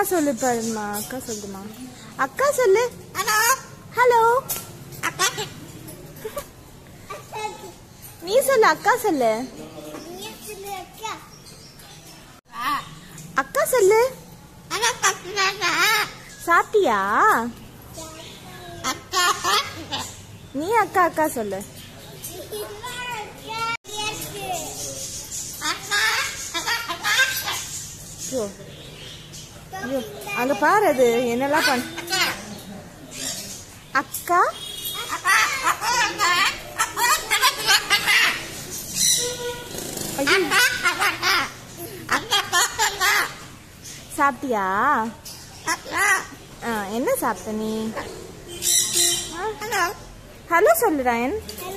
சொல்லு பாருமா அக்கா சொல்லுமா அக்கா சொல்லு ஹலோ நீ சொல்லு அக்கா சொல்லு அக்கா சொல்லு சாப்பிட்டியா நீ அக்கா அக்கா சொல்லு ஐயோ, ஐயோ, அங்க பாரு அது என்னெல்லாம் பண்ண அக்கா ஐயோ, சாப்பிட்டியா ஆ, என்ன சாப்பிட்ட நீ ஹலோ சொல்லு ராயன்